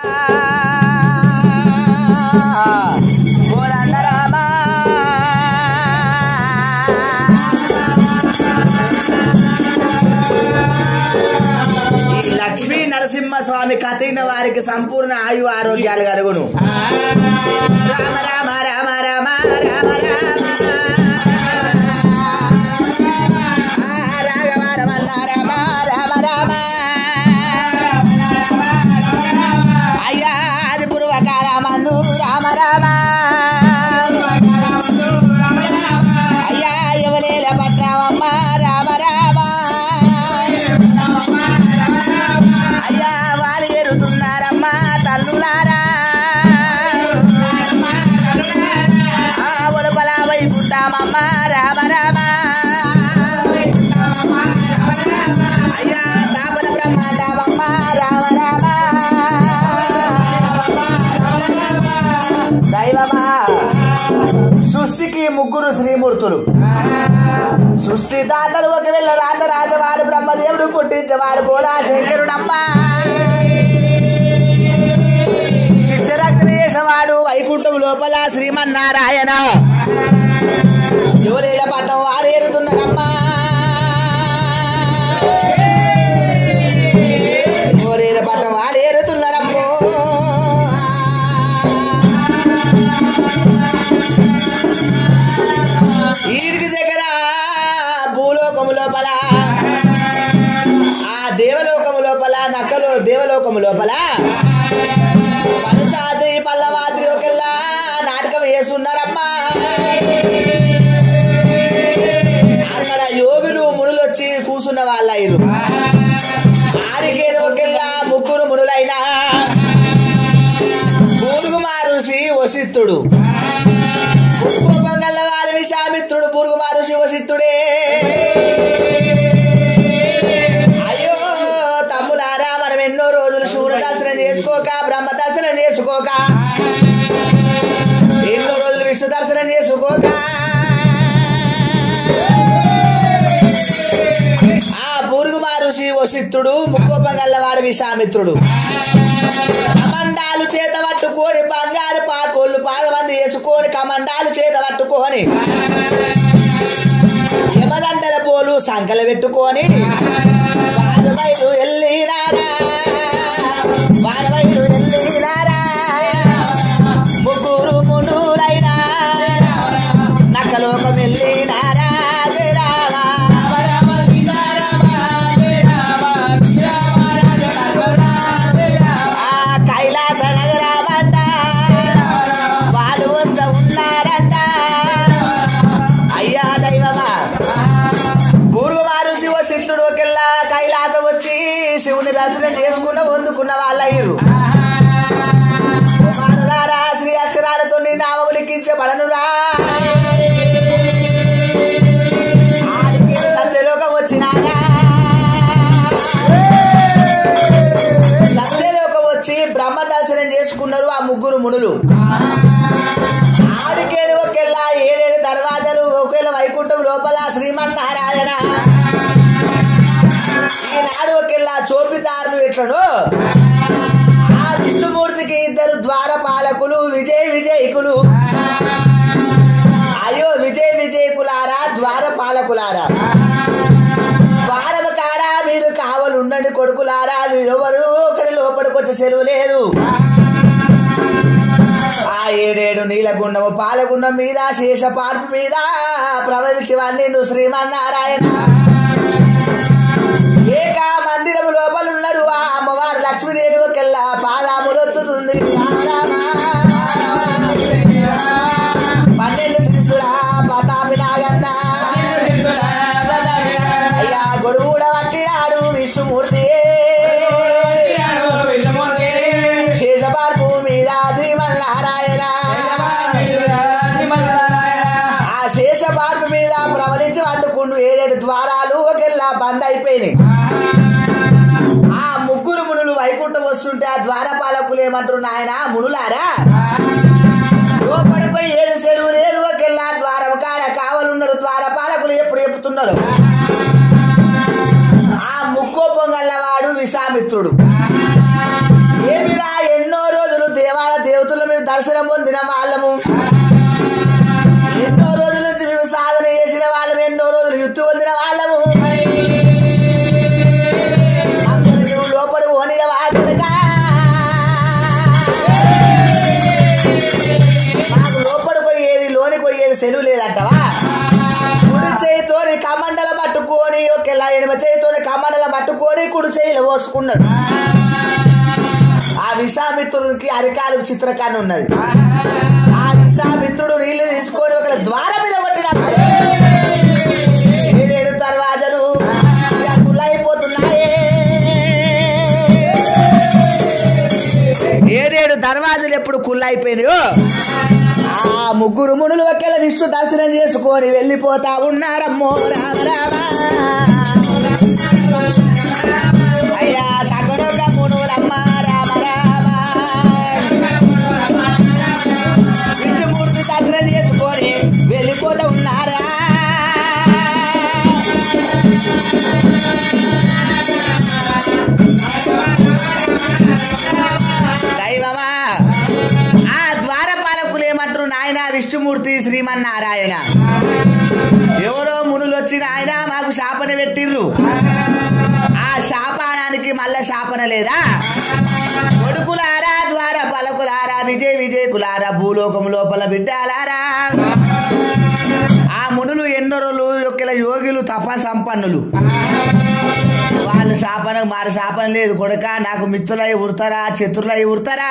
కోదండ రామ ఈ లక్ష్మీ నరసింహ స్వామి కథిన వారికి సంపూర్ణ ఆయు ఆరోగ్యాలు కలుగును రామ రామ రామ రామ రామ రామ రాఘవ రమణ రామ రామ రామ అయ్యా అది పూర్వకాల మందు రామ రామ అయ్యా ఎవలేల పట్టామమ్మ రామ రామ అయ్యా వాళ్ళు ఎరుతున్నారమ్మా తల్లులారా ఆ ఒలపల వైకుంటామమ్మ రామ రామ అయ్యా రావణ బ్రహ్మాండమమ్మ రామ రామ దైవమా సృష్టికి ముగ్గురు శ్రీమూర్తులు సృష్టి దాతలు ఒకవేళ రాత రాజవాడు బ్రహ్మదేవుడు పుట్టించవాడు పోలా శంకరుడమ్మా శిక్షరక్షణ చేసేవాడు వైకుంఠం లోపల శ్రీమన్నారాయణ యువలీల పట్టం వారేరుతున్నారమ్మా యువలీల పట్టం వారేరుతున్నారమ్మో ఈరికి దగ్గర భూలోకము లోపల ఆ దేవలోకము లోపల నక్కలో దేవలోకము లోపల పలసాద్రి పల్లవాద్రి ఒకల్లా నాటకం వేస్తున్నారమ్మా అక్కడ యోగులు మునులు వచ్చి కూసున్న వాళ్ళ ఇరు ఆరికేను ఒకల్లా ముగ్గురు మునులైనా పూరుగుమారు శ్రీ వసిత్తుడు కోపంగల్ల వారి విశామిత్రుడు పూరుగుమారు శివసిత్తుడే అయ్యో తమ్ములారా మనం ఎన్నో రోజులు శివుని దర్శనం చేసుకోక బ్రహ్మ దర్శనం చేసుకోక ఎన్నో రోజులు విష్ణు దర్శనం చేసుకోక ఆ పూరుగుమారు శివసిత్తుడు ముక్కోపం గల్లవాడు విశామిత్రుడు కమండాలు చేత పట్టుకొని బంగారు పాకోళ్ళు పాదమంది వేసుకొని కమండాలు చేత పట్టుకొని యమదండల పోలు సంకల పెట్టుకొని వాడవైరు ఎల్లినారా వాడవైరు ఎల్లినారా ముగ్గురు మునులైనా నక్కలోకం వెళ్ళినారా రామ ఆ కైలాస నగరామంట వాళ్ళు వస్తూ ఉన్నారంట అయ్యా దైవమా పూర్వమారు శివ శక్తుడు ఒకెల్లా కైలాసం వచ్చి శివుని దర్శనం చేసుకున్న వందుకున్న వాళ్ళయ్యరు కుమారులారా శ్రీ అక్షరాలతో నీ నామము లిఖించబడనురా ఆడికి సత్యలోకం వచ్చినారా సత్యలోకం వచ్చి బ్రహ్మ దర్శనం చేసుకున్నారు ఆ ముగ్గురు మునులు ఆడికేని ఒకేలా ఏడేడు దర్వాజలు ఒకేలా వైకుంఠం లోపల శ్రీమన్నారాయణ ఈనాడు ఒకేలా చోపిదారులు ఎట్లను ఆ విష్ణుమూర్తికి ఇద్దరు ద్వారపాలకులు విజయ విజయకులు అయ్యో విజయ విజయకులారా ద్వారపాలకులారా ద్వారము కాడా మీరు కావలు ఉండండి కొడుకులారా ఎవరు ఒకరి లోపలికి వచ్చే సెలవు లేదు ఆ ఏడేడు నీలగుండము పాలగుండం మీద శేషపార్పు మీద ప్రవహించి వండిండు శ్రీమన్నారాయణ ఏక మందిరము లోపల ఉన్నారు ఆ అమ్మవారు లక్ష్మీదేవి ఒకెల్లా పాదాములొత్తుతుంది పన్నెండు శిశురా పతాపి నాగన్న అయ్యా గొడుగు కూడా పట్టినాడు విష్ణుమూర్తి శేషపార్పు మీద శ్రీమన్నారాయణ ఆ శేషపార్పు మీద ప్రవహించి వండుకుండు ఏడేడు ద్వారాలు ఒకెల్లా బంద్ అయిపోయినాయి ఆ ముగ్గురు మునులు వైకుంఠం వస్తుంటే ఆ ద్వారపాలకులు ఏమంటారు నాయన మునులారా లోపడిపోయి ఏది చెరువు లేదు ఒకెల్లా ద్వారం కాడ కావలున్నారు ద్వారపాలకులు ఎప్పుడు చెప్తున్నారు ఆ ముక్కో పొంగల్లవాడు విషామిత్రుడు ఏమిరా ఎన్నో దర్శనం పొందిన వాళ్ళము ఎన్నో రోజుల నుంచి మేము సాధన చేసిన వాళ్ళము ఎన్నో రోజులు యుద్ధ పొందిన వాళ్ళము అందరూ నువ్వు లోపలి ఓనిగా కొడుకా మాకు లోపలి పోయేది లోని పోయేది సెలవు లేదంటవా కుడి చేయితోని కమండల పట్టుకొని ఒకేలా ఎడమ చేయితోని కమండల పట్టుకొని కుడి చేయిలో పోసుకున్నాడు ఆ విషామిత్రుడికి అరికాలకు చిత్రకాన్ని ఉన్నది ఆ విషామిత్రుడు నీళ్లు తీసుకొని ఒక ద్వారం మీద కొట్టినాడు ఏడేడు తర్వాజలు ఇక కుళ్ళైపోతున్నాయే ఏడేడు దర్వాజలు ఎప్పుడు కుళ్ళైపోయినాయో ఆ ముగ్గురు మునులు ఒకేలా విష్ణు దర్శనం చేసుకొని వెళ్ళిపోతా ఉన్నారమ్మో రామ రామ అయ్యా సగడొక మునులమ్మ రామ రామ విష్ణుమూర్తి దర్శనం చేసుకొని వెళ్ళిపోతా ఉన్నారా దైవమా ఆ ద్వారపాలకులు ఏమంటారు నాయన విష్ణుమూర్తి శ్రీమన్నారాయణ ఎవరో మునులు వచ్చిన ఆయన మాకు శాపన పెట్టిర్రు ఆ శాపానానికి మళ్ళా శాపన లేదా కొడుకులారా ద్వార పలకులారా విజయ విజయకులారా భూలోకం లోపల బిడ్డాలారా ఆ మునులు ఎన్నో రోజులు యొక్క యోగులు తప సంపన్నులు వాళ్ళు శాపన మారి శాపన లేదు కొడుక నాకు మిత్రులై ఉడతారా శత్రులై ఉడతారా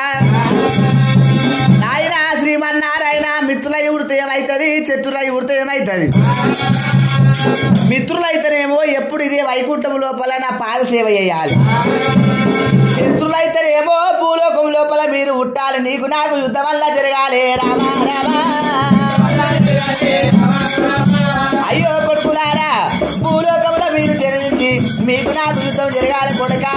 నాయన శ్రీమన్నారాయణ మిత్రులై ఉడితే ఏమైతుంది శత్రులై ఉడితే ఏమైతుంది మిత్రులైతేనేమో ఎప్పుడు ఇదే వైకుంఠం లోపల నా పాద సేవ చేయాలి శత్రులైతేనేమో భూలోకం లోపల మీరు ఉట్టాలి నీకు నాకు యుద్ధం వల్ల జరగాలి రామా రామా అయ్యో కొడుకులారా భూలోకంలో మీరు జన్మించి మీకు నాకు యుద్ధం జరగాలి కొడుకా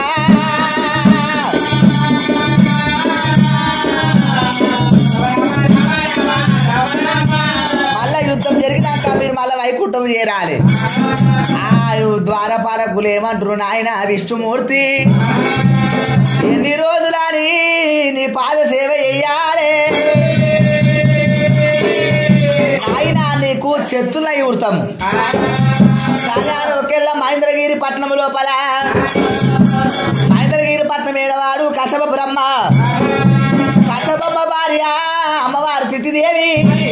మళ్ళా యుద్ధం జరిగినాక మీరు మళ్ళా వైకుంఠం చేరాలి ఆ ద్వారపాలకులు ఏమంటారు నాయన విష్ణుమూర్తి ఎన్ని రోజులని నీ పాద సేవ చెయ్యాలి ఆయన నీకు చెత్తులై ఉడతాము ఒకేళ్ళ మహేంద్రగిరి పట్నం లోపల మహేంద్రగిరి పట్నం ఏడవాడు కసబ బ్రహ్మ కసబమ్మ భార్య అమ్మవారు తిథిదేవి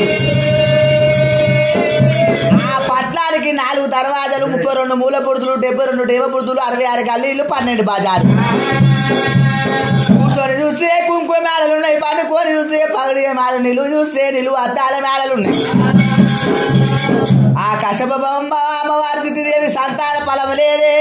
ఆ పట్నానికి నాలుగు దర్వాజలు ముప్పై రెండు మూల బుడుతులు డెబ్బై రెండు డేవ బుడుతులు అరవై ఆరు గల్లీలు పన్నెండు బజారు కూర్చొని చూస్తే కుంకుమ మేళలు ఉన్నాయి పండుకొని చూస్తే పగడి మేళ నిలువు చూస్తే నిలువు అద్దాల మేళలు ఉన్నాయి ఆ కశప బొమ్మ అమ్మవారి తిథిదేవి సంతాన ఫలం లేదే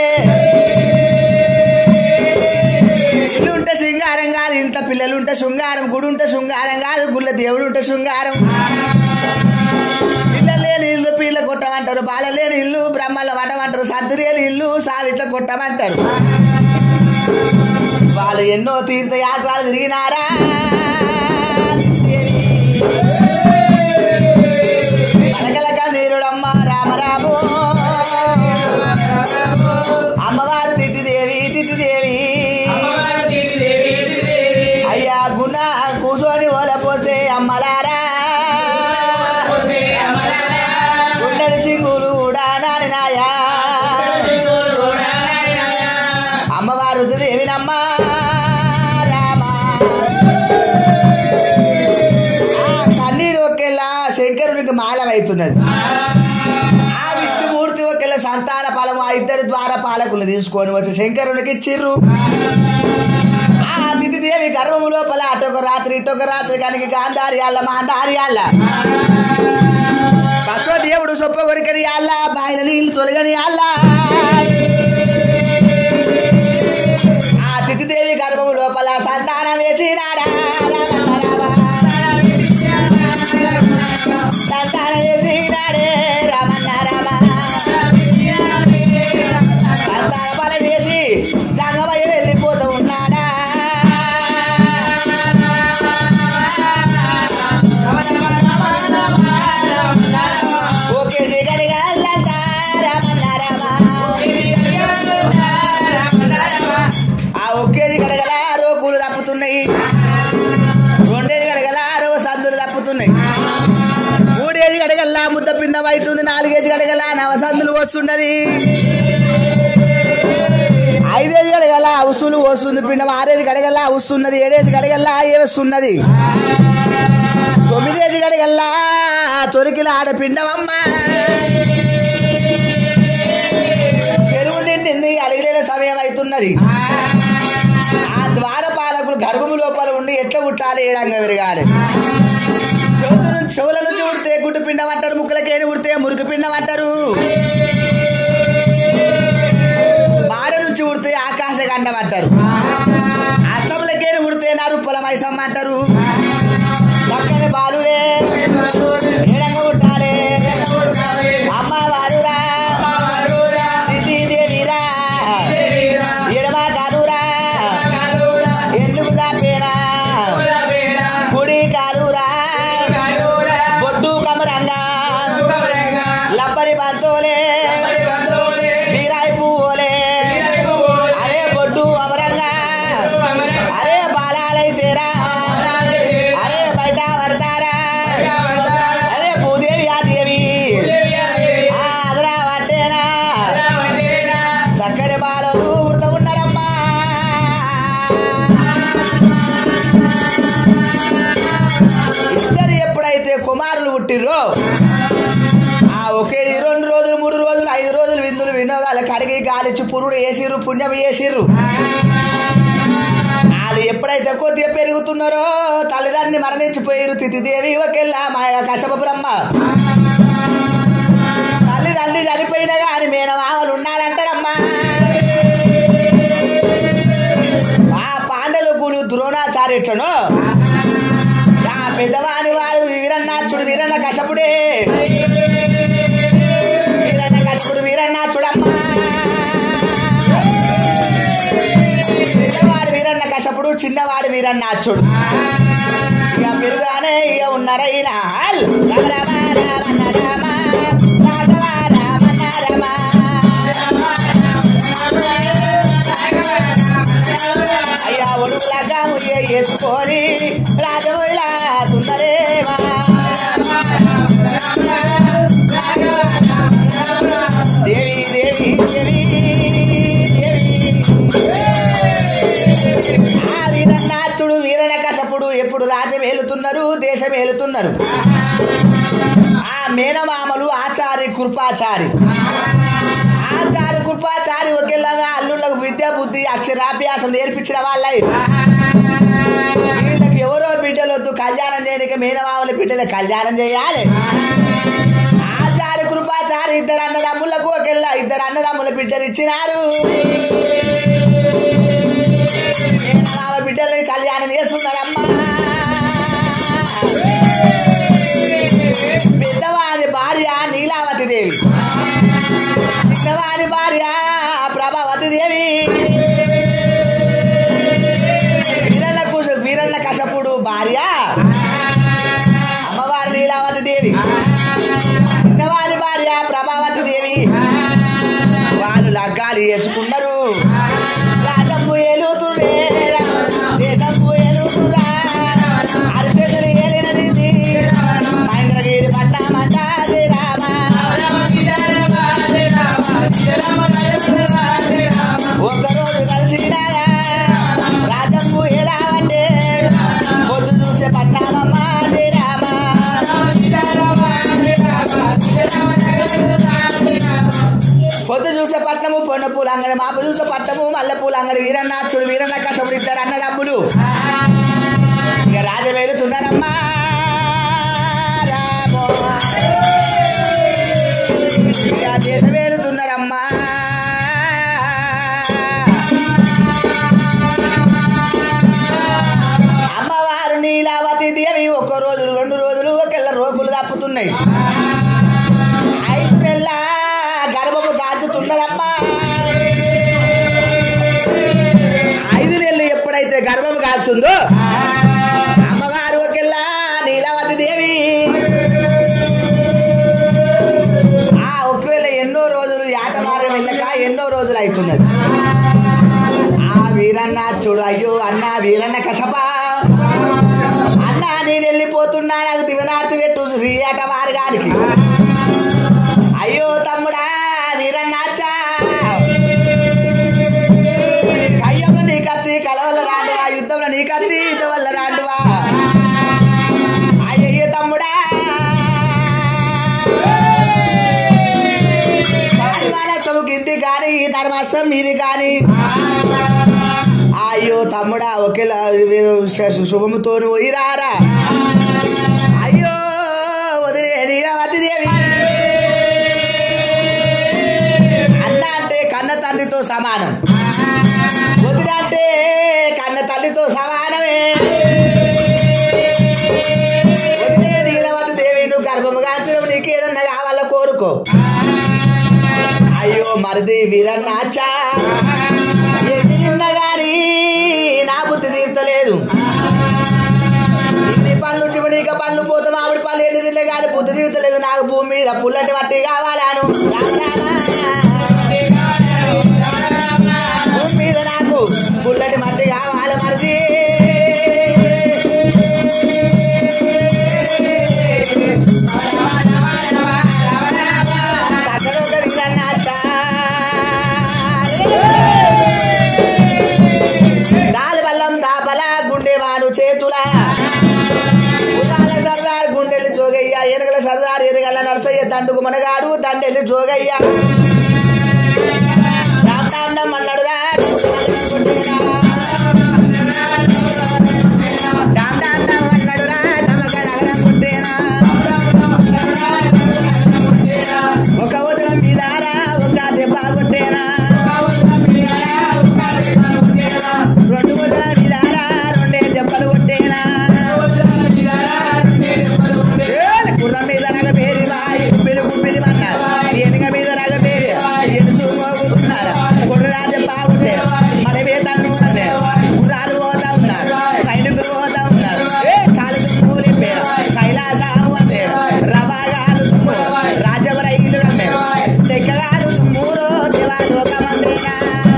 ఇల్లు ఉంటే శృంగారం కాదు ఇంట్లో పిల్లలు ఉంటే శృంగారం గుడి ఉంటే శృంగారం కాదు గుళ్ళ దేవుడు ఉంటే శృంగారం పిల్లలు లేని ఇల్లు పీళ్ళ కొట్టమంటారు బాల లేని ఇల్లు బ్రహ్మల వటమంటారు సద్దురేని ఇల్లు సావిట్ల కొట్టమంటారు వాళ్ళు ఎన్నో తీర్థయాత్రలు తిరిగినారా కలకలక నీరుడమ్మ రామరాము అమ్మవారు తిథిదేవి తిథిదేవి అయ్యా గుణ కూర్చొని ఓలపోసే అమ్మలారా గుండెడి సింగులు కూడా నాయనా అమ్మవారు దేవినమ్మ రామ ఆ కన్నీరు ఒకేలా శంకరునికి మాలమవుతున్నది ఆ విష్ణుమూర్తి ఒకేలా సంతాన ఫలము ఆ ఇద్దరు ద్వార పాలకులు తీసుకొని వచ్చి శంకరునికి ఇచ్చిర్రు ఆ అతిథిదేవి గర్భము లోపల అటొక రాత్రి ఇటొక రాత్రి కలిగి గాంధారి అల్ల మాంధారి అల్ల బసవ దేవుడు సొప్ప కొరికని అల్ల బాయిల నీళ్ళు తొలగని అల్ల ఆ తిథిదేవి గర్భము లోపల సంతానం వేసినాడా సంతానం వేసినాడే రామన్న రామ సంతాన బలం వేసి జంగమయ్య వెళ్ళిపోతూ ఉన్నాడా ఓకే శ్రీగడిగా రామన్న రామ ఆ ఒకేది గడగల రోగులు తప్పుతున్నాయి అవుతున్నాయి మూడేది గడగల్లా ముద్ద పిండం అవుతుంది నాలుగేది గడగల్లా నవసందులు వస్తున్నది ఐదేది గడగల ఉసులు వస్తుంది పిండం ఆరేది గడగల వస్తున్నది ఏడేది గడగల ఏవస్తున్నది తొమ్మిదేది గడగల్లా తొరికిల ఆడపిండమమ్మ చెరువు నిండింది అడిగిన సమయం అవుతున్నది ఆ ద్వారపాలకులు గర్భము లోపల ఉండి ఎట్లా పుట్టాలి ఏడంగా విరగాలి చెవుల నుంచి చెవుల నుంచి ఉడితే గుడ్డు పిండం అంటారు ముక్కలకేని ఉడితే మురికి పిండం అంటారు బాడ నుంచి ఉడితే ఆకాశ గండం అంటారు అసములకేని ఉడితే నరుప్పల మైసమ్మ అంటారు చక్కని బాలులే ఏడంగా పుట్టాలి అమ్మ వారురా దేవిరా ఎడమ కాదురా ఎందుకు దాపేనా కుడి కాదురా బొడ్డు కమరంగా లబ్బరి బంతోలే బీరాయి పువ్వులే అరే బొడ్డు అమరంగా అరే బాలాలైతేరా అరే బయట పడతారా అరే భూదేవి ఆ దేవి ఆ అదరా పట్టేనా చక్కని బాలలు వృత ఉన్నారమ్మా ఇద్దరు ఎప్పుడైతే కుమారులు పుట్టిర్రో ఆ ఒకే రెండు రోజులు మూడు రోజులు ఐదు రోజులు విందులు వినోదాలు కడిగి గాలిచ్చి పురుడు వేసిర్రు పుణ్యం వేసిర్రు వాళ్ళు ఎప్పుడైతే కొద్దిగా పెరుగుతున్నారో తల్లిదండ్రిని మరణించిపోయారు తిథిదేవి ఒకెల్లా మా కశప బ్రహ్మ తల్లిదండ్రి చనిపోయినా కానీ మేనమామలు ఉండాలంటారమ్మా ఆ పాండవులు ద్రోణాచార్యుట్లను ఆ పెద్దవాని వాడు వీరన్నాచుడు వీరన్న కశపుడే వీరన్న కశపుడు వీరన్నాచుడమ్మా పెద్దవాడు వీరన్న కశపుడు చిన్నవాడు వీరన్నాచుడు ఇక పెరుగానే ఇక ఉన్నారైనా రామ రామ రామ రామ రామ అయ్యా ఒడుగులాగా ముడియ వేసుకొని రాజమొయిలా తుందరేమా దేవి దేవి దేవి దేవి ఆ వీరన్నాచుడు వీరన కసపుడు ఎప్పుడు రాజ్యం ఏలుతున్నారు దేశం ఏలుతున్నారు ఆ మేనమామలు ఆచారి కృపాచారి ఆచారి కృపాచారి ఒకేలాగా అల్లుళ్ళకు విద్యా బుద్ధి అక్షరాభ్యాసం నేర్పించిన వాళ్ళై వీళ్ళకి ఎవరో బిడ్డలొద్దు కళ్యాణం చేయడానికి మేనమామల బిడ్డలే కళ్యాణం చేయాలి ఆచారి కృపాచారి ఇద్దరు అన్నదమ్ములకు ఒకేలా ఇద్దరు అన్నదమ్ముల బిడ్డలు ఇచ్చినారు మేనమామ బిడ్డల్ని కళ్యాణం చేస్తున్నారమ్మా పెద్దవారి భార్య నీలావతి దేవి చిన్నవారి భార్య ప్రభావతి దేవి వీరన్న కుశ- వీరన్న కశపుడు భార్య అమ్మవారి నీలావతి దేవి చిన్నవారి భార్య ప్రభావతి దేవి వాళ్ళు లగ్గాలు వేసుకున్నారు రాజంపు ఏలుతుండే దేశంపు ఏలుతురా అరిచెట్లు ఏలినది మహేంద్రగిరి పట్టమంట శ్రీరామ ఒక్కరోజు కలిసినారా రాజంపు ఎలా అంటే పొద్దు చూసే పట్టామమ్మ శ్రీరామ పొద్దు చూసే పట్నము పొన్న పూల అంగడి మాపు చూసే పట్టము మల్లె పూల అంగడి వీరన్నాచుడు వీరన్న కసపుడు ఇద్దరు అన్నదమ్ములు ఇక రాజవేలుతున్నారమ్మా రామో. ఇక దేశవేలుతున్నారమ్మా అమ్మవారు నీలావతి దేవి ఒక్క రోజులు రెండు రోజులు ఒకెళ్ళ రోగులు తప్పుతున్నాయి ఐదు నెలల గర్భము దాచుతున్నదమ్మా ఐదు నెలలు ఎప్పుడైతే గర్భము కాస్తుందో అమ్మవారు ఒకెల్లా నీలావతి దేవి ఆ ఒకవేళ ఎన్నో రోజులు యాటమారం వెళ్ళక ఎన్నో రోజులు అవుతున్నది ఆ వీరన్న చూడు అయ్యో అన్న వీరన్న కసపా అన్న నేను వెళ్ళిపో పోతున్నా నాకు దివనార్తి పెట్టు శ్రీ అట మార్గానికి అయ్యో తమ్ముడా వీరన్నాచా కయ్యంలో నీ కత్తి కలవల్ల రాండువా యుద్ధంలో నీ కత్తి యుద్ధం వల్ల రాండువా అయ్యయ్య తమ్ముడా సము కింది కానీ ఈ ధర్మాసం మీది కానీ అయ్యో తమ్ముడా ఒకేలా శుభముతో పోయి రారా అయ్యో వదిలే నీరావతి దేవి అన్న అంటే కన్న తండ్రితో సమానం వదిన అంటే కన్న తల్లితో సమానమే వదిలే నీలవతి దేవి నువ్వు గర్భము కాల్చడం నీకు ఏదన్నా కావాలో కోరుకో అయ్యో మరిది వీరన్నాచా ఎన్ని ఉన్నా గాని నా బుద్ధి తీర్చలేదు ఇన్ని పనులు చివడిక పనులు పోతే మామిడి పళ్ళు ఎన్ని తినలే కానీ బుద్ధి తీర్చలేదు నాకు భూమి మీద పుల్లటి మట్టి కావాలను భూమి మీద నాకు పుల్లటి మట్టి కావాలి మరిది సకలొక వీరన్నాచా. దాని బల్లం దాపల గుండెవాడు చేతుల ఉదాల సర్దార్ గుండెలు జోగయ్య ఎనగల సర్దార్ ఎరగల నరసయ్య దండుకు మనగాడు దండెలు జోగయ్య రామనామం అన్నాడురా రామనామం అన్నాడురా నమ్మక నగరం పుట్టేనా ఒక ఉదయం మీదారా ఒక దెబ్బ కొట్టేనా రెండు ముద్ర మీదారా రెండే దెబ్బలు కొట్టేనా ఏయ్, గుర్రం మీద రగ పేరి వాయి గుప్పిలి గుప్పిలి అన్నారు ఏనుగ మీద రగ పేరి ఎనుసు మోగుతున్నారు గుర్రా దెబ్బ కొట్టే మనమే తన్ను గుర్రాలు పోతా ఉన్నారు సైనికులు పోతా ఉన్నారు ఏ కాలు తుమ్ములు పేరు కైలాసాము అంటారు రవాగాలు తుమ్ము రాజ్యం రైలు అమ్మారు తెగ్గగాలు తుమ్ములో దేవాలు ఒక మందిగా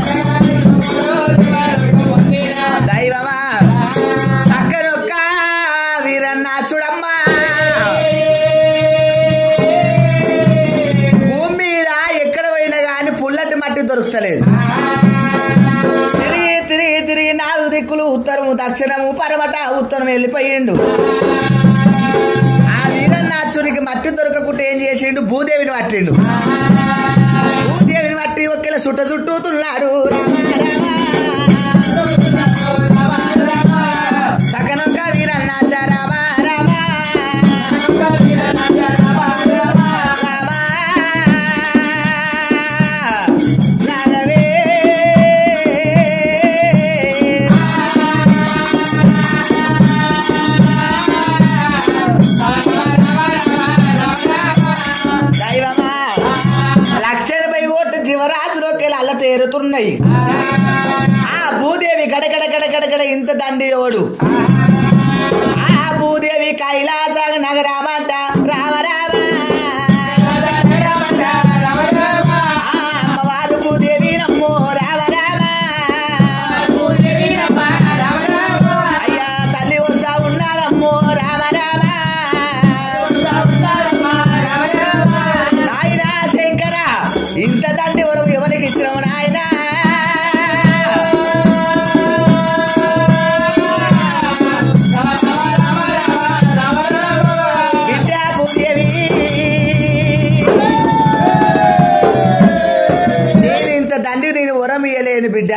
దైవమా చక్కనొక్క వీరన్న చూడమ్మా భూమి మీద ఎక్కడ పోయినా గాని పుల్లటి మట్టి దొరుకుతలేదు తిరిగి తిరిగి తిరిగి నాలుగు దిక్కులు ఉత్తరము దక్షిణము పరమట ఉత్తరం వెళ్ళిపోయిండు ఆ వీరన్నాచునికి మట్టి దొరకకుంటే ఏం చేసిండు భూదేవిని పట్టిండు భూదేవిని పట్టి ఒకేలా చుట్ట చుట్టూతున్నాడు సకనొక్క వీరన్నాచ రామ రామ రామ రాఘవే దైవమా లక్షణపై ఓటు జీవరాశిలోకి అల్ల తేరుతున్నాయి ఆ భూదేవి గడగడ గడగడగడ ఇంత దండి ఓడు ఆ భూదేవి కైలాస నగరామంట రామ రామ ఆ అమ్మవారు భూదేవి నమ్మో రామ రామ అయ్యా తల్లి వస్తా ఉన్నారమ్మో రామ రామ నాయనా శంకర ఇంత దండి వరకు ఎవరికి ఇచ్చినావు నాయనా విద్యా భూదేవి నేను ఇంత దండి నేను వరం ఇయ్యలేను బిడ్డ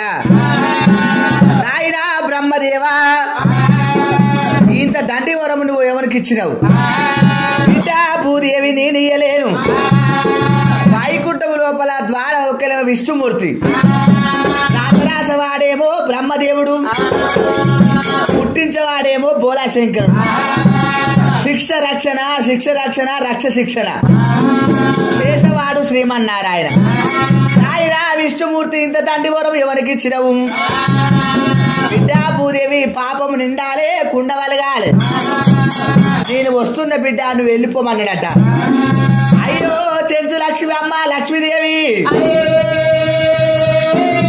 నాయనా బ్రహ్మదేవా ఇంత దండి వరం నువ్వు ఎవరికి ఇచ్చినావు బిడ్డ భూదేవి నేను ఇయ్యలేను వైకుంఠము లోపల ద్వార ఒక్కలేమో విష్ణుమూర్తి రామరాసవాడేమో బ్రహ్మదేవుడు పుట్టించవాడేమో బోలాశంకరుడు శిక్ష రక్షణ శిక్ష రక్షణ రక్ష శిక్షణ శేషవాడు శ్రీమన్నారాయణ ఆయన విష్ణుమూర్తి ఇంత తండ్రి వరం ఎవరికి ఇచ్చినవు బిడ్డా భూదేవి పాపము నిండాలే కుండవలగాలి నేను వస్తున్న బిడ్డ నువ్వు వెళ్ళిపోమన్నాడట అయ్యో చెంచు లక్ష్మి అమ్మ లక్ష్మీదేవి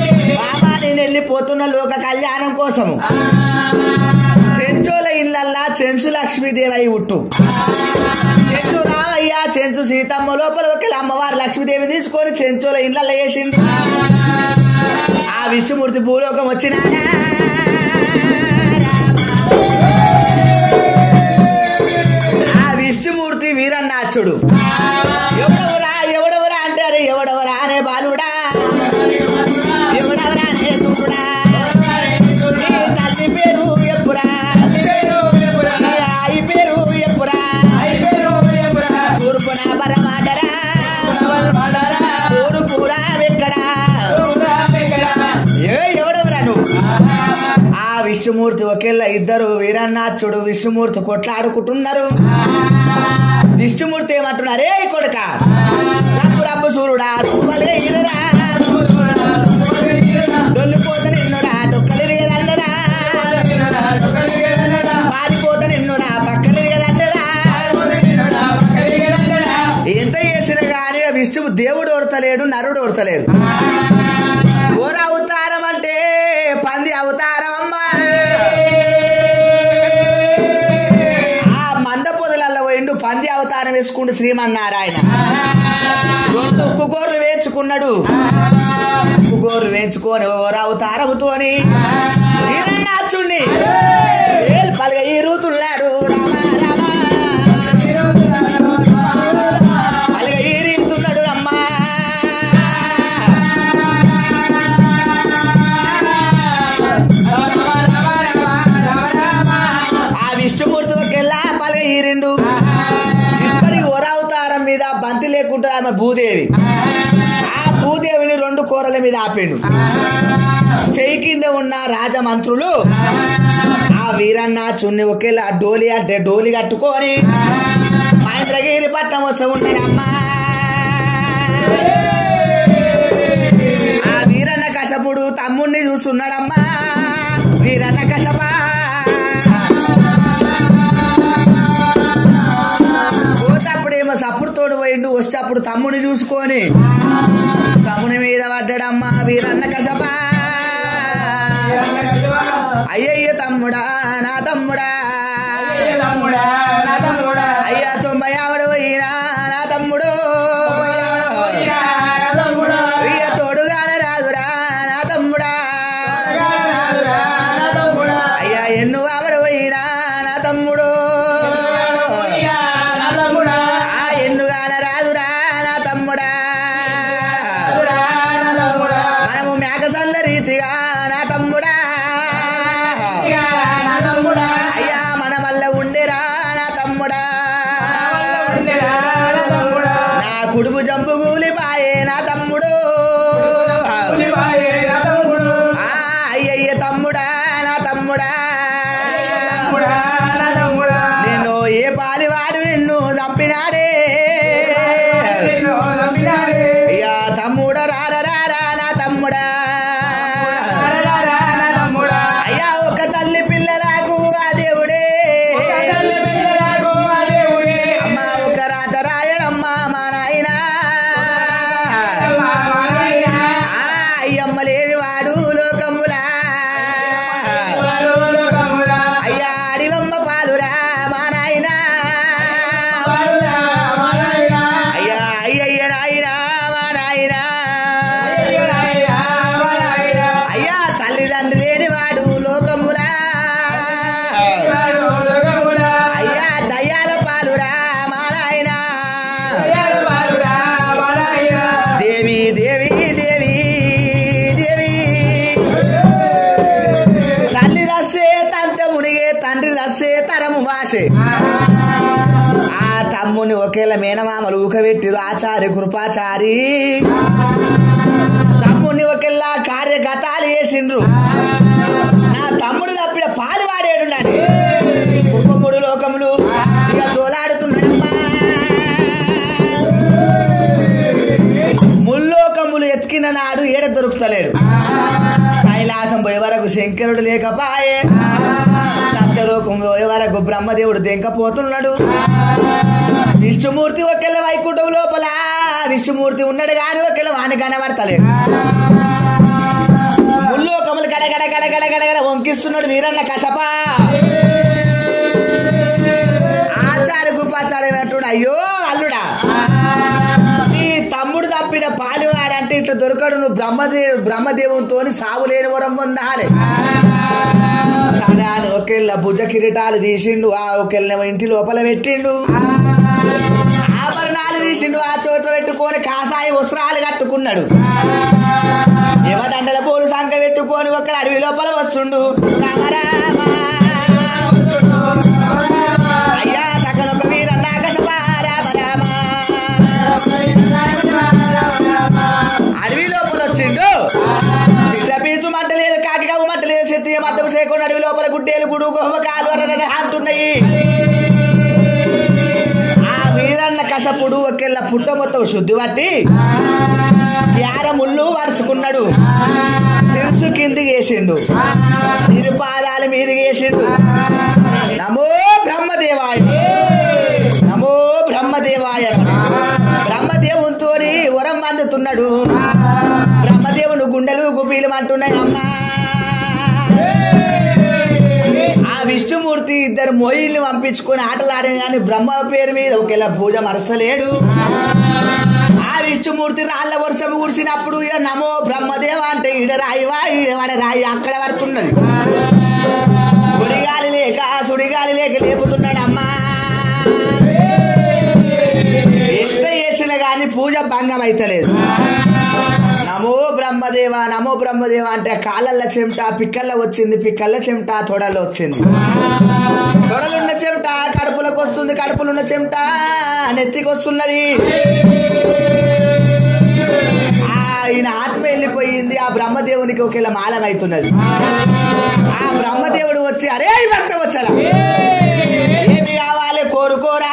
బాబా నేను వెళ్ళిపోతున్న లోక కళ్యాణం కోసము చెంచోల ఇళ్ళల్లా చెంచు లక్ష్మీదేవి ఉట్టు చెంచు రామయ్య చెంచు సీతమ్మ లోపల ఒకళ్ళ అమ్మవారు లక్ష్మీదేవి తీసుకొని చెంచుల ఇండ్లలో వేసింది ఆ విష్ణుమూర్తి భూలోకం వచ్చిన ఆ విష్ణుమూర్తి వీరన్నాచుడు ఎవడవరా ఎవడవరా అంటే అరే ఎవడవరా అనే బాలుడా ఎవడవరా అనే సూర్యుడా నీ తల్లి పేరు ఎప్పురా నీ ఆయి పేరు ఎప్పురా తూర్పున పరమాటరా తూర్పురా వెక్కడా ఏ ఎవడెవరా నువ్వు ఆ విష్ణుమూర్తి ఒకేళ్ళ ఇద్దరు వీరన్నాథుడు విష్ణుమూర్తి కొట్లాడుకుంటున్నారు విష్ణుమూర్తి ఏమంటున్నారు ఏ కొడుక రప్పు రప్పు సూర్యుడా తువ్వలే ఇరురా. డొల్లిపోత నిన్నురా డొక్కలిరిగదన్నరా పారిపోత నిన్నురా పక్కలిరిగదన్నరా ఎంత చేసినా గానీ ఆ విష్ణువు దేవుడు ఓడతలేడు నరుడు ఓడతలేడు ఓర అవతారం అంటే పంది అవతారం అమ్మా ఆ మంద పొదలలో పోయిండు పంది అవతారం వేసుకుంటూ శ్రీమన్నారాయణ రెండు ఉక్కు గోర్లు వేయించుకున్నాడు ఉక్కు గోర్లు వేయించుకొని ఓర అవతారముతోని వీరన్నాచుణ్ణి ఏల్ పలుగ ఈరుతున్నాడు రామ రామ పలుగ ఈరుతున్నాడు అమ్మా ఆ విష్ణుమూర్తి ఒకెల్లా పలుగ ఈరిండు ఇప్పటికి ఒరవతారం మీద బంతి లేకుండా ఆమె భూదేవి ఆ భూదేవిని రెండు కూరల మీద ఆపిండు చెయ్యి కింద ఉన్న రాజమంత్రులు ఆ వీరన్న చున్ని ఒకేలా డోలి అంటే డోలి కట్టుకొని మహేంద్రగిరి పట్టణం వస్తూ ఉంటారమ్మా ఆ వీరన్న కశపుడు తమ్ముణ్ణి చూస్తున్నాడమ్మా వీరన్న కశపా పోతప్పుడేమో సప్పుడు తోడు పోయిండు వచ్చేటప్పుడు తమ్ముని చూసుకొని తమ్ముని మీద పడ్డాడమ్మా వీరన్న కసపా అయ్యయ్య తమ్ముడా నా తమ్ముడా అయ్యా తొంభై ఆవిడ పోయినా నా తమ్ముడు అయ్య తోడుగానే రాదురా నా తమ్ముడా అయ్యా ఎన్ను ఆవిడ పోయినా నా తమ్ముడు ఆ ఎన్నుగాన రాదురా నా తమ్ముడా మనము మేకసల్ల రీతిగా నా తమ్ముడా అయ్యా మన వల్ల ఉండేరా నా తమ్ముడా నా కుడుపు జంపు కూలిపాయే నా తమ్ముడు ఆ అయ్యయ్య తమ్ముడా నా తమ్ముడా నేను ఏ పాలివాడు నిన్ను చంపినాడే అయ్యా తమ్ముడా రారా రారా నా తమ్ముడా అయ్యా ఒక తల్లి పిల్లలకు ఆ దేవుడే అమ్మ ఒక రాత రాయడమ్మ మా నాయనా ఆ అయ్యమ్మ లేనివాడు లోకములా అయ్యా అడివమ్మ పాలురా మా నాయనా అయ్యా అయ్యయ్య నాయనా మా నాయనా అయ్యా తల్లిదండ్రి లేనివాడు లోకములా అయ్యా దయ్యాల పాలురా మా నాయనా దేవి దేవి దేవి దేవి తల్లి రస్సే తంత మునిగే తండ్రి రస్సే తరము వాసే ఆ తమ్ముని ఒకేలా మేనమామలు ఊకబెట్టిరు ఆచారి కృపాచారి తమ్ముని ఒకేలా కార్యగతాలు చేసిండ్రు నా తమ్ముడు తప్పిన పాలు వాడేడు కుటుంబుడు లోకములు ఇక తోలాడుతున్నాడమ్మా ముల్లోకములు ఎతికిన నాడు ఏడ దొరుకుతలేడు కైలాసం పోయే వరకు శంకరుడు లేకపాయే సత్యలోకం పోయే వరకు బ్రహ్మదేవుడు దెంకపోతున్నాడు విష్ణుమూర్తి ఒకెళ్ళ వైకుంఠం లోపల విష్ణుమూర్తి ఉన్నాడు గాని ఒకెళ్ళ వాని కనబడతలేడు ముల్లోకములు గడగడ గడగడ గడగడ వంకిస్తున్నాడు వీరన్న కసపా ఇట్లా దొరకడు నువ్వు బ్రహ్మదే బ్రహ్మదేవునితో సావు లేని వరం పొందాలి సరే అని ఒకేళ్ళ భుజ కిరీటాలు తీసిండు ఆ ఒకేళ్ళ ఇంటి లోపల పెట్టిండు ఆభరణాలు తీసిండు ఆ చోట్ల పెట్టుకొని కాసాయి వస్త్రాలు కట్టుకున్నాడు యమదండల పోలు సంఖ పెట్టుకొని ఒక అడవి లోపల వస్తుండు రామ రామ. అయ్యా సకనొక వీరన్న కసప రామ రామ. అడవి లోపల వచ్చిండు ఇట్లా పీచు మంట లేదు కాకి కవ్వు మంట లేదు శక్తి మద్దం చేయకుండా అడవి లోపల గుడ్డేలు గుడు గోహ కాలు అరరర అంటున్నాయి ఆ వీరన్న కసపుడు ఒకేళ్ళ పుట్ట మొత్తం శుద్ధి పట్టి యార ముళ్ళు వరుసుకున్నాడు శిరసు కిందికి వేసిండు సిరి పాదాల మీదకి వేసిండు నమో బ్రహ్మదేవాయ నమో బ్రహ్మదేవాయ బ్రహ్మదేవునితో వరం అందుతున్నాడు బ్రహ్మదేవుని గుండెలు గుబీలు అంటున్నాయి అమ్మా ఆ విష్ణుమూర్తి ఇద్దరు మోయిల్ని పంపించుకొని ఆటలాడిన కానీ బ్రహ్మ పేరు మీద ఒకేలా పూజ మరసలేడు ఆ విష్ణుమూర్తి రాళ్ల వర్షం కురిసినప్పుడు ఇక నమో బ్రహ్మదేవ అంటే ఈడ రాయివా ఈడవాడ రాయి అక్కడ పడుతున్నది సుడిగాలి లేక సుడిగాలి లేక లేపుతున్నాడు అమ్మా ఎంత చేసిన గాని పూజ భంగం అయితలేదు నమో బ్రహ్మదేవ నమో బ్రహ్మదేవ అంటే కాళ్ళల్లో చెమట పిక్కల్లో వచ్చింది పిక్కల్ల చెమట తొడలో వచ్చింది తొడలున్న చెమట కడుపులకు వస్తుంది కడుపులున్న చెమట నెత్తికి వస్తున్నది ఆయన ఆత్మ వెళ్ళిపోయింది ఆ బ్రహ్మదేవునికి ఒకేలా మాలం అవుతున్నది ఆ బ్రహ్మదేవుడు వచ్చి అరే భక్త వచ్చాలా ఏమి కావాలి కోరుకోరా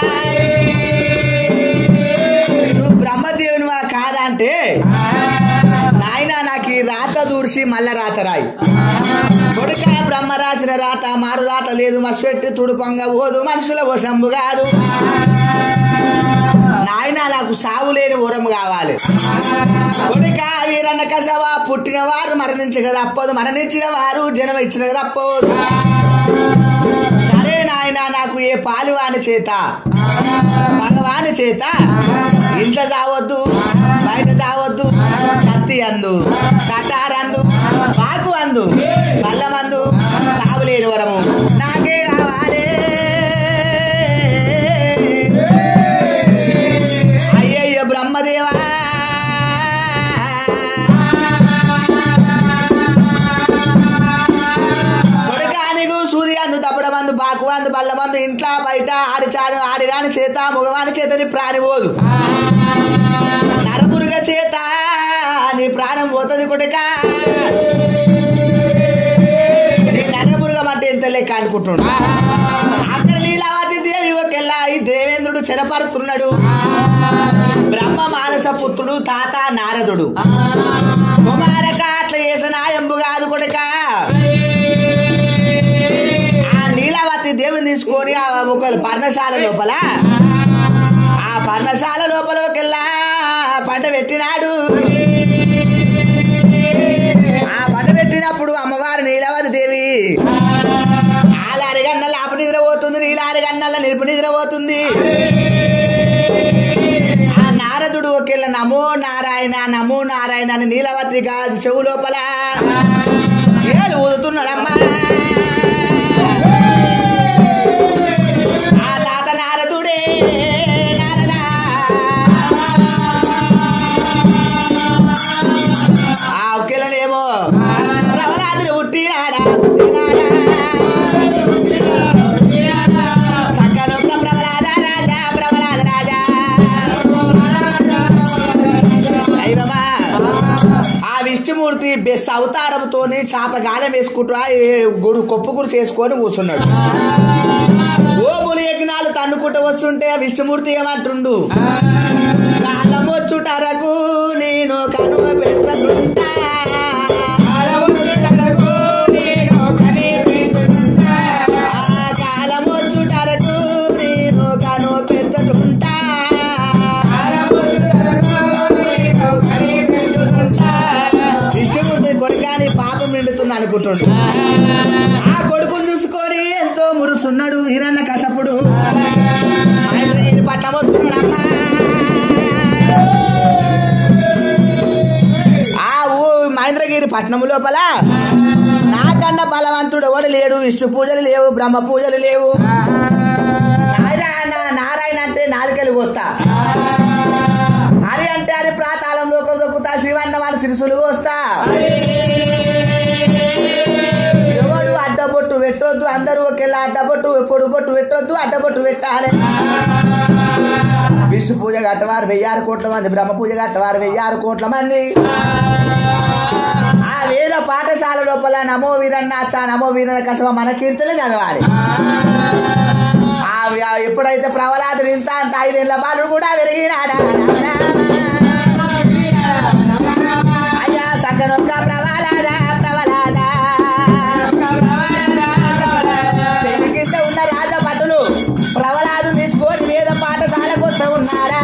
నువ్వు బ్రహ్మదేవుని వా కాదా అంటే నాయన నాకు ఈ రాత దూర్చి మళ్ళా రాత రాయి కొడుక బ్రహ్మ రాసిన రాత మారు రాత లేదు మసిపెట్టి తుడుపంగా పోదు మనుషుల వశంబు కాదు నాయన నాకు సాగు లేని వరం కావాలి కొడుక వీరన్న కసవా పుట్టిన వారు మరణించక తప్పదు మరణించిన వారు జన్మ ఇచ్చిన తప్పదు సరే నాయన నాకు ఏ పాలివాని చేత మగవాని చేత ఇంట్లో చావద్దు బయట చావద్దు కత్తి అందు కటారందు పాకు అందు బల్లమందు సాగులేని వరము నాకే కావాలి అయ్యయ్యో బ్రహ్మదేవా కొడకానికు సూది అందు దప్పడ మందు బాకు అందు బల్ల మందు ఇంట్లో బయట ఆడి చాడు ఆడిరాని చేత మగవాని చేతని ప్రాణి పోదు నరపురుగ చేత నీ ప్రాణం పోతుంది కొడుక నీ నరపురుగం అంటే ఎంత లెక్క అనుకుంటున్నాడు అక్కడ నీలావతి దేవి ఒకెల్లా ఈ దేవేంద్రుడు చెరపరుతున్నాడు బ్రహ్మ మానస పుత్రుడు తాత నారదుడు కుమారక అట్లా చేసిన ఎంబు కాదు కొడుక ఆ నీలావతి దేవుని తీసుకొని ఆ ఒక పర్ణశాల లోపల ఆ పర్ణశాల లోపలకెల్లా పంట పెట్టినాడు ఆ పంట పెట్టినప్పుడు అమ్మవారు నీలవతి దేవి ఆలారి గన్నల అపు నిద్ర పోతుంది నీలారి గన్నల నిలుపు నిద్ర పోతుంది ఆ నారదుడు ఒకేళ్ళ నమో నారాయణ నమో నారాయణ అని నీలవతి గాజు చెవు లోపల ఏలు ఊదుతున్నాడమ్మా ఆ తాత నారదుడే నారదా ఆ ఒకేళ్ళనేమో ప్రహ్లాదుడు పుట్టినాడా పుట్టినాడా సక్కనొక్క ప్రహ్లాద రాజా ప్రహ్లాద రాజా అయ్యమ్మా ఆ విష్ణుమూర్తి బెస్ అవతారంతోని చాప గాలం వేసుకుంటూ ఆ ఏ గుడు కొప్పుగురు చేసుకొని కూర్చున్నాడు ఓబులు యజ్ఞాలు తన్నుకుంటూ వస్తుంటే ఆ విష్ణుమూర్తి ఏమంటుండు కాలమొచ్చుటరకు నేను కనుమ పెట్టుకుంటా ఆ కాలమొచ్చుటరకు నేను కను పెట్టుకుంటా విష్ణుమూర్తి కొడుకాని పాపం నిండుతుంది అనుకుంటుండు ఆ కొడుకుని చూసుకొని ఎంతో మురుసున్నాడు వీరన్న కసపుడు ఆయన పట్ల వస్తున్నాడు మహేంద్రగిరి పట్నము లోపల నాకన్నా బలవంతుడు ఎవడు లేడు విష్ణు పూజలు లేవు బ్రహ్మ పూజలు లేవు నారాయణ నారాయణ అంటే నాలుకలు కోస్తా హరి అంటే హరి ప్రాతాళంలో దొక్కుతా శివన్న వాళ్ళ శిరసులు కోస్తా ఎవడు అడ్డబొట్టు పెట్టొద్దు అందరూ ఒకేలా అడ్డబొట్టు పొడు బొట్టు పెట్టొద్దు అడ్డబొట్టు పెట్టాలి విష్ణు పూజ కట్టవారు వెయ్యారు కోట్ల మంది బ్రహ్మ పూజ కట్టవారు వెయ్యారు కోట్ల మంది ఆ వేద పాఠశాల లోపల నమో వీరన్నాచ నమో వీరన కసవ మన కీర్తనే చదవాలి ఆ ఆ ఎప్పుడైతే ప్రవలాదుడు ఇంత అంత ఐదేళ్ల బాలుడు కూడా వెలిగినాడా అయ్యా సక్కనొక్క ప్రవలాద ప్రవలాద చెవి కింద ఉన్న రాజభటులు ప్రవలాదు తీసుకొని వేద పాఠశాలకు వస్తూ ఉన్నారా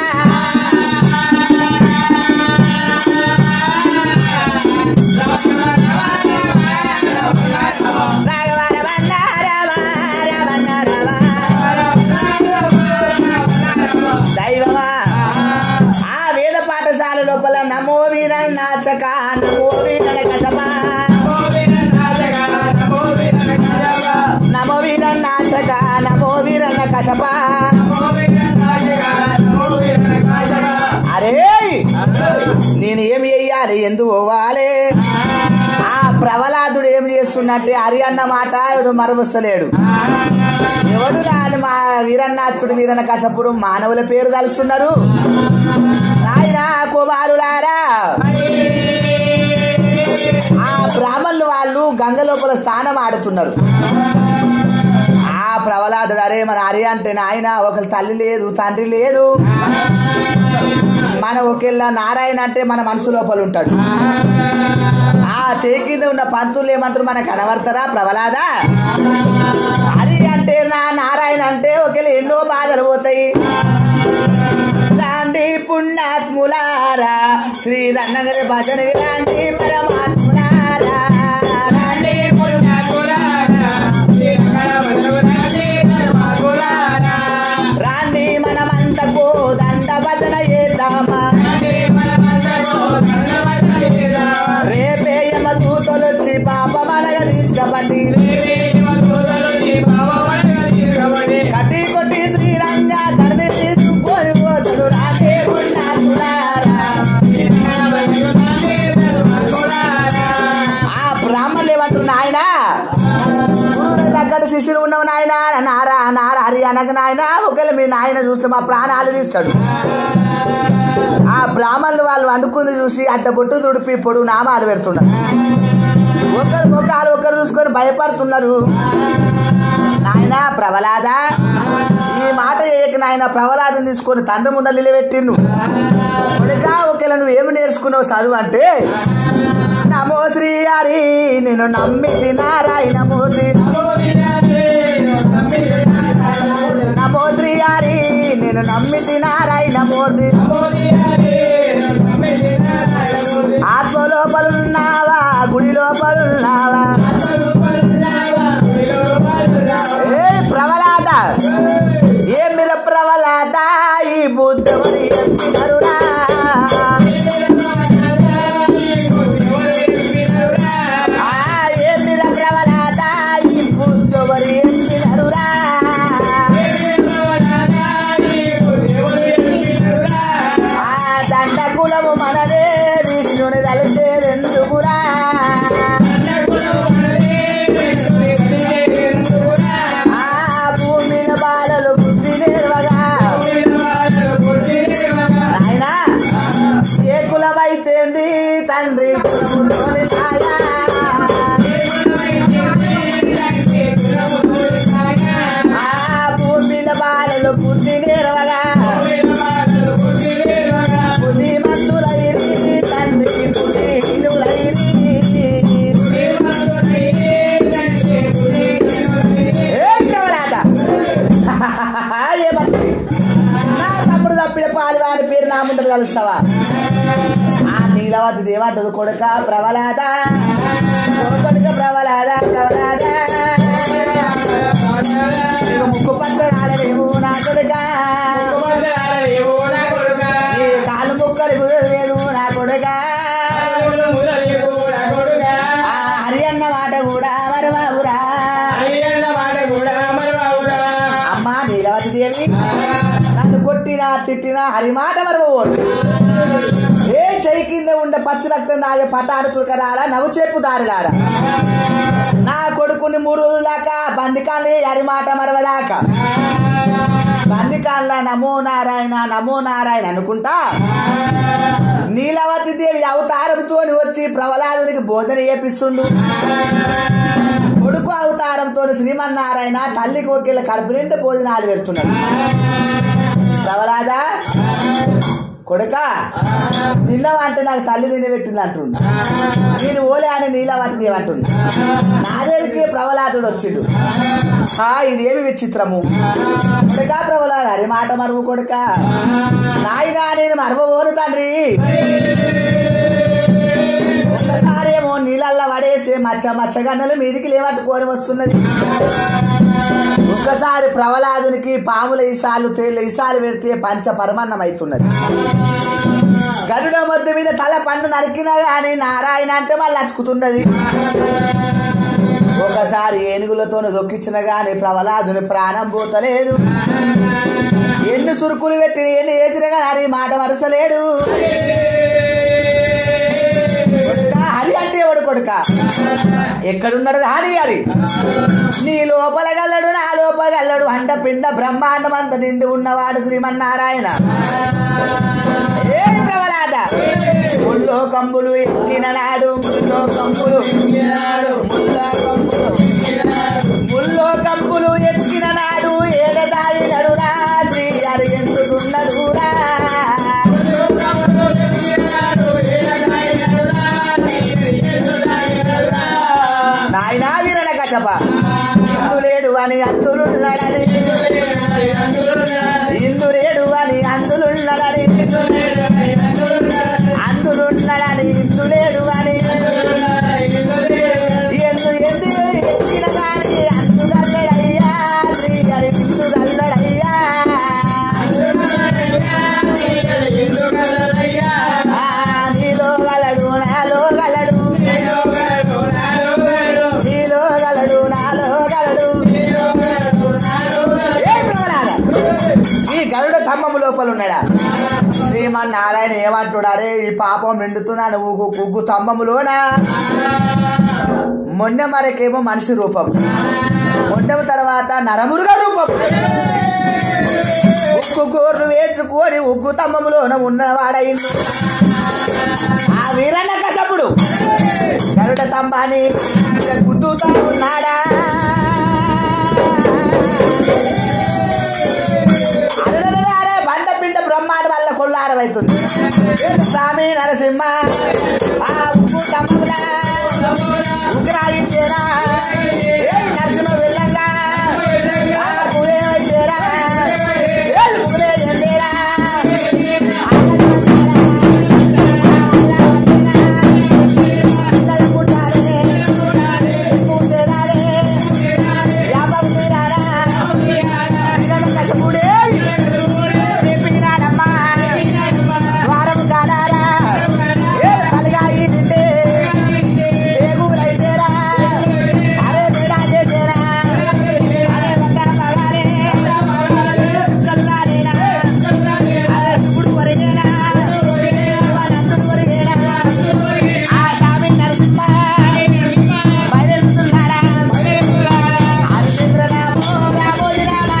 రాఘవ రమణ రమ రమణ రమ. దైవమా ఆ వేద పాఠశాల లోపల నమో వీర నాచక నమో వీర కసమా నమో వీర నాచక నమో వీర కసపా అరే నేను ఏమి చెయ్యాలి ఎందు పోవాలి ఆ ప్రవలాదుడు ఏం చేస్తున్నట్టే హరి అన్న మాట ఏదో మరవస్తలేడు ఎవడు రాని మా వీరన్నాచుడు వీరన్న కసపుడు మానవుల పేరు తలుస్తున్నారు నాయన కుమారులారా ఆ బ్రాహ్మణులు వాళ్ళు గంగ లోపల స్నానం ఆడుతున్నారు ఆ ప్రవలాదుడు అరే మన హరి అంటే నాయన ఒకరి తల్లి లేదు తండ్రి లేదు మన ఒకేళ్ళ నారాయణ అంటే మన మనసు లోపల ఉంటాడు ఆ చేయి కింద ఉన్న పంతులు ఏమంటారు మనకు కనబడతారా ప్రవలాదా అది అంటే నా నారాయణ అంటే ఒకేళ ఎన్నో బాధలు పోతాయి రాండి పుణ్యాత్ములారా శ్రీరన్నగరి భజన రాండి పరమాత్ములారా రాండి రాండి మనమంతకు దండ భజన చేద్దామా రేపే యమ దూతలొచ్చి పాప మనగ తీసుకపోండి కట్టి కొట్టి శ్రీరంగ తండ్రి తీసుకొని పోతుడు రాండి పుణ్యాత్ములారా ఆ బ్రాహ్మణులు ఏమంటారు నాయన గురువులకు తగ్గట్టు శిష్యులు ఉన్నావు నాయన నారా నారా హరి అనక నాయన ఒకవేళ మీ నాయన చూస్తే మా ప్రాణాలు తీస్తాడు ఆ బ్రాహ్మణులు వాళ్ళు వండుకుంది చూసి అడ్డ బొట్టు తుడిపి పొడుగు నామాలు పెడుతున్నారు ఒకరు ముఖాలు ఒకరు చూసుకొని భయపడుతున్నారు నాయన ప్రవలాద ఈ మాట చేయక నాయన ప్రవలాదం తీసుకొని తండ్రి ముందర నిలబెట్టిండు కొడుకా ఒకవేళ నువ్వు ఏమి నేర్చుకున్నావు చదువు అంటే నమో శ్రీ హరి నేను నమ్మితి నారాయణ మూర్తి నమో శ్రీ హరి నేను నమ్మితి నారాయణ మూర్తి ఆత్మ లోపలున్నావా గుడి లోపలున్నావా ఏ ప్రవలాద ఏ మీరు ప్రవలాద ఈ బుద్ధుని చెప్పినరురా ఆ, ఏ మీరు ప్రవలాద ఈ బుద్ధుని చెప్పినరురా ఆ దండ కులము మనదే విష్ణుని తలిచేదెందుకురా ఆ భూమిన బాలలు బుద్ధి నేర్వగా ఆయన ఏ కులమైతేంది తండ్రి కొడుకుతోని సాగా ఆ భూమిన బాలలు బుద్ధి నేర్వగా బుద్ధి మంతులైరి తండ్రి బుద్ధిహీనులైరి ఏ ప్రవలాద ఏమంటే నా తమ్ముడు తప్పిన పాలివాని పేరు నా ముందర కలుస్తావా ఆ నీలవతి ఏమంటది కొడుక ప్రవలాద కొడుక ప్రవలాద ప్రవలాద నీకు ముక్కు పచ్చ రాలేవు నా కొడుక నీ కాలు ముక్కలు కుదరలేదు నా కొడుక దేవి నన్ను కొట్టినా తిట్టినా హరిమాట మరవోరు ఏ చెయ్యి కింద ఉండే పచ్చి రక్తం తాగే పటాను తురకరారా నవ్వు చెప్పు దారిలారా నా కొడుకుని మూడు రోజుల దాకా బందికాన్ని హరిమాట మరవదాకా బందికాన్ల నమో నారాయణ నమో నారాయణ అనుకుంటా నీలవతి దేవి అవతారంతో వచ్చి ప్రహ్లాదునికి భోజనం చేపిస్తుండు కొడుకు అవతారంతో శ్రీమన్నారాయణ తల్లి కోకిళ్ళ కడుపు నిండా భోజనాలు పెడుతున్నాడు ప్రహ్లాద కొడుక తిన్నవంటే నాకు తల్లి తినబెట్టింది అంటుండు నేను ఓలే అని నీలవతి దేవి అంటుంది నా దగ్గరికి ప్రహ్లాదుడు వచ్చిండు ఆ ఇదేమి విచిత్రము కొడుక ప్రహ్లాద హరి మాట మరువు కొడుక నాయనా నేను మరవబోను తండ్రి ఒకసారేమో నీళ్ళల్లో పడేసి మచ్చ మచ్చగన్నలు మీదికి లేవట్టుకొని వస్తున్నది ఒక్కసారి ప్రవలాదునికి పాముల ఈసాలు తేళ్ళ ఈసాలు పెడితే పంచ పరమన్నం అవుతున్నది గరుడ మొద్ద మీద తల పండు నరికినా గాని నారాయణ అంటే మళ్ళీ అచ్చుకుతున్నది ఒకసారి ఏనుగులతో దొక్కించిన గాని ప్రవలాదుని ప్రాణం పోతలేదు ఎన్ని సురుకులు పెట్టి ఎన్ని వేసిన గాని హరి మాట వరసలేడు కొడుకా, హరి అంటే ఎవడు కొడుక ఎక్కడున్నాడు హరి హరి నీ లోపల గల్లడు నా లోపల గల్లడు అండ పిండ బ్రహ్మాండం అంత నిండి ఉన్నవాడు శ్రీమన్నారాయణ ఏ ప్రవలాద ముల్లో కంబులు ఎక్కిన నాడు ముల్లో కంబులు ముల్లో కంబులు ముల్లో కంబులు ఎక్కిన నాడు ఏడదాయి నడురా శ్రీ హరి ఎందుకున్నడురా నాయనా వీరన కశప ఇందులేడు అని అందులున్నాడని ఇందులేడు అని అందులున్నాడని అందులున్నాడని ఇందులేడు అని ఎందు ఎందు ఎక్కిన కానీ అందుగల్లడయ్యా శ్రీ హరి ఇందుగల్లడయ్యా ఆ, నీలో గలడు నాలో గలడు నీలో గలడు నాలో గలడు ఏ ప్రవలాద? ఈ గరుడ తమ్మము లోపల ఉన్నాడా శ్రీమన్నారాయణ ఏమంటున్నారే ఈ పాపం నిండుతున్నాను ఉగ్గు ఉగ్గు తమ్మములోనా మొండ మరకేమో మనిషి రూపం మొండెం తర్వాత నరమురుగ రూపం ఉక్కు గోర్లు వేసుకొని ఉగ్గు తమ్మములోన ఉన్నవాడైండు ఆ వీరన్న కసపుడు గరుడ తంబాని గుద్దుతా ఉన్నాడా అరెరెరె, అరే బండ పిండ బ్రహ్మాండ వల్ల కొల్లారమవుతుంది స్వామి నరసింహ ఆ ఉప్పు తమ్ములా ఉగ్రాయించేరా ఏ నరసింహ వెళ్ళంగా ఆ పురేమైతేరా ఏ పురే చెందేరా పిల్లలు పుట్టారే పుట్టేరారే వ్యాపారం చేరారా కశపుడే చెప్పినాడమ్మా ద్వారం కాడారా ఏ కలిగాయి తింటే ఏగురైతేరా అరే బేడా చేసేరా అరే వంట మగారే సుక్కల్లారేనా అరే శివుడు వరిగేనా శివానందుడు వరిగేనా ఆ స్వామి నరసింహ బయలుతున్నాడా హరిచంద్రరామో రామోజీ రామా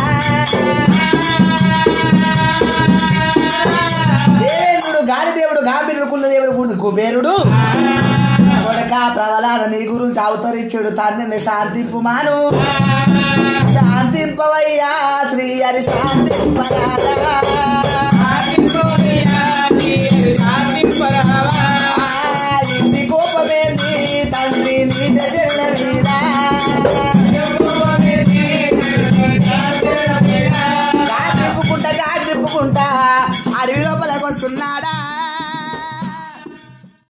దేవేంద్రుడు గాలి దేవుడు గాంభీర్యుడు కుల దేవుడు గుడి కుబేరుడు కొడక ప్రవలాద నీ గురించి అవతరించుడు తండ్రిని శాంతింపు మాను శాంతింపవయ్యా శ్రీ హరి శాంతింపరాదా